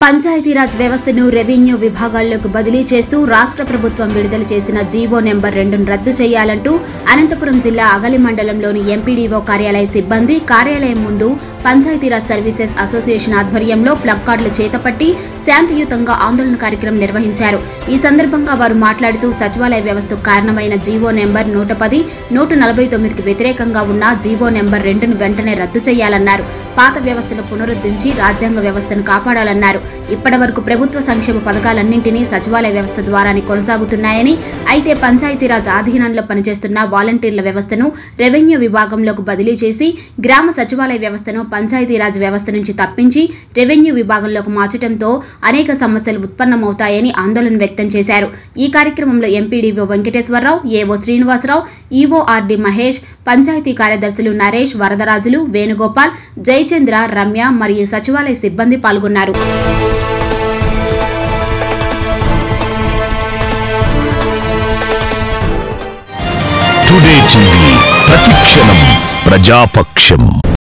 పంచాయతీరాజ్ వ్యవస్థను రెవెన్యూ విభాగాల్లోకి బదిలీ చేస్తూ రాష్ట్ర ప్రభుత్వం విడుదల చేసిన జీవో నెంబర్ రెండును రద్దు చేయాలంటూ అనంతపురం జిల్లా అగలి మండలంలోని ఎంపీడీఓ కార్యాలయ సిబ్బంది కార్యాలయం ముందు పంచాయతీరాజ్ సర్వీసెస్ అసోసియేషన్ ఆధ్వర్యంలో ప్లగ్ కార్డులు చేతపట్టి శాంతియుతంగా ఆందోళన కార్యక్రమం నిర్వహించారు ఈ సందర్భంగా వారు మాట్లాడుతూ సచివాలయ వ్యవస్థకు కారణమైన జీవో నెంబర్ నూట పది నూట నలభై తొమ్మిదికి వ్యతిరేకంగా ఉన్న జీవో నెంబర్ రెండును వెంటనే రద్దు చేయాలన్నారు పాత వ్యవస్థను పునరుద్ధరించి రాజ్యాంగ వ్యవస్థను కాపాడాలన్నారు ఇప్పటి వరకు ప్రభుత్వ సంక్షేమ పథకాలన్నింటినీ సచివాలయ వ్యవస్థ ద్వారానే కొనసాగుతున్నాయని అయితే పంచాయతీరాజ్ ఆధీనంలో పనిచేస్తున్న వాలంటీర్ల వ్యవస్థను రెవెన్యూ విభాగంలోకి బదిలీ చేసి గ్రామ సచివాలయ వ్యవస్థను పంచాయతీరాజ్ వ్యవస్థ నుంచి తప్పించి రెవెన్యూ విభాగంలోకి మార్చడంతో అనేక సమస్యలు ఉత్పన్నమవుతాయని ఆందోళన వ్యక్తం చేశారు ఈ కార్యక్రమంలో ఎంపీడీఓ వెంకటేశ్వరరావు ఏవో శ్రీనివాసరావు ఈవోఆర్డి మహేష్ పంచాయతీ కార్యదర్శులు నరేష్ వరదరాజులు వేణుగోపాల్ జయచంద్ర రమ్య మరియు సచివాలయ సిబ్బంది పాల్గొన్నారు టుడే టీవీ ప్రతిక్షణం ప్రజాపక్షం